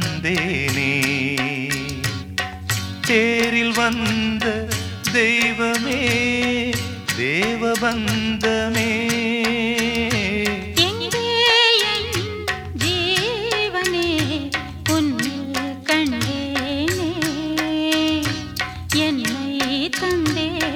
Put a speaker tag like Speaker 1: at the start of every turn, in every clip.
Speaker 1: தந்தேனே தேரில் வந்த தெய்வமே தேவபந்தமே
Speaker 2: எங்கே என் ஜீவனே உன்னில் கண்டேனே என்னை தந்தேனே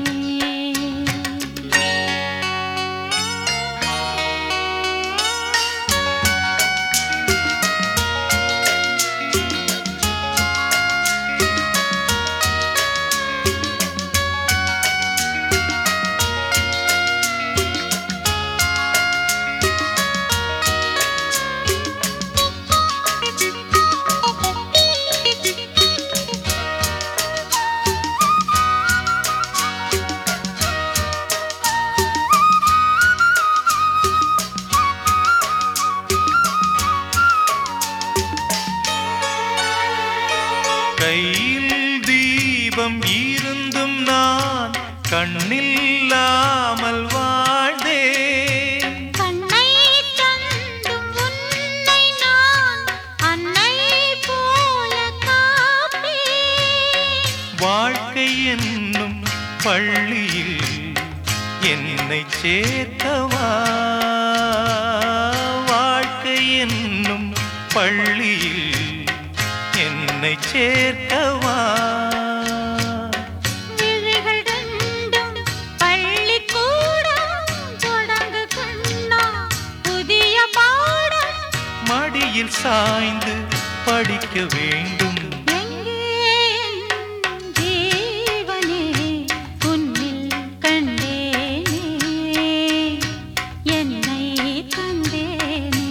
Speaker 1: கையில் தீபம் இருந்தும் நான் கண்ணில்லாமல் வாழ்ந்தேன்
Speaker 2: கண்ணை தந்தும் உன்னை நான் அன்னை போல காப்பேன்
Speaker 1: வாழ்க்கை என்னும் பள்ளியில் என்னை சேர்க்கவா வாழ்க்கை என்னும் பள்ளியில் என்னை சேர்க்கவா
Speaker 2: விழிகள் ரெண்டும் பள்ளிக்கூடம் தொடங்கு கண்ணா புதிய பாடம்
Speaker 1: மடியில் சாய்ந்து படிக்க வேண்டும்
Speaker 2: எங்கே என் ஜீவனே உன்னில் கண்டேனே என்னை தந்தேனே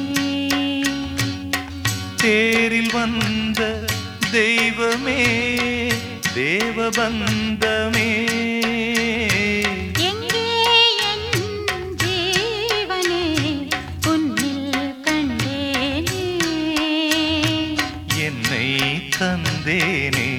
Speaker 1: தேரில் வந்த தெய்வமே தேவபந்தமே
Speaker 2: எங்கே என் ஜீவனே உன்னில் கண்டேனே
Speaker 1: என்னை தந்தேனே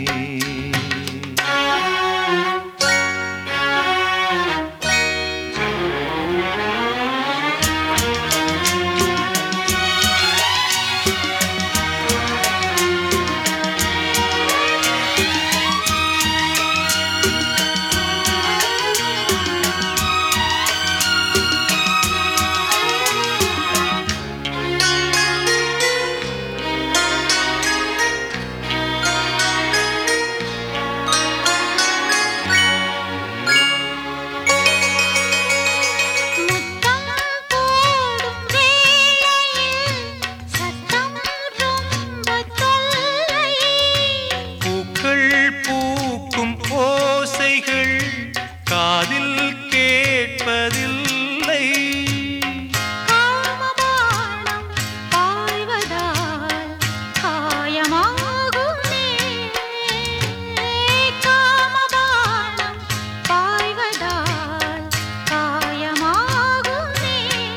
Speaker 2: முத்தம் போடும் வேளையில் சத்தம் ரொம்ப தொல்லை
Speaker 1: பூக்கள் பூக்கும் ஓசைகள் காதில் கேட்பதில்லை
Speaker 2: காமபானம் பாய்வதால் காயமாகுமே காமபானம் பாய்வதால் காயமாகுமே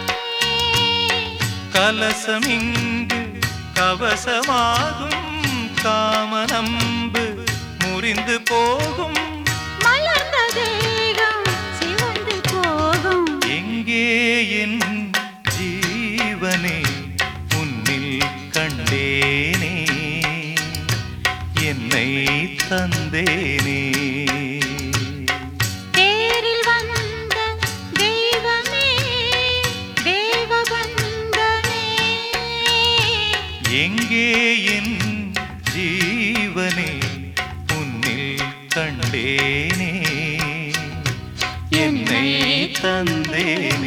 Speaker 1: கலசம் இங்கு கவசமாகும் காமனம்பு முறிந்து போகும்
Speaker 2: மலர்ந்த தேகம் சிவந்து போகும்
Speaker 1: எங்கே என் ஜீவனே உன்னில் கண்டேனே என்னை தந்தேனே
Speaker 2: தேரில் வந்த தெய்வமே தேவபந்தமே
Speaker 1: எங்கே என் ஜீவனே உன்னில் கண்டேனே என்னை தந்தேனே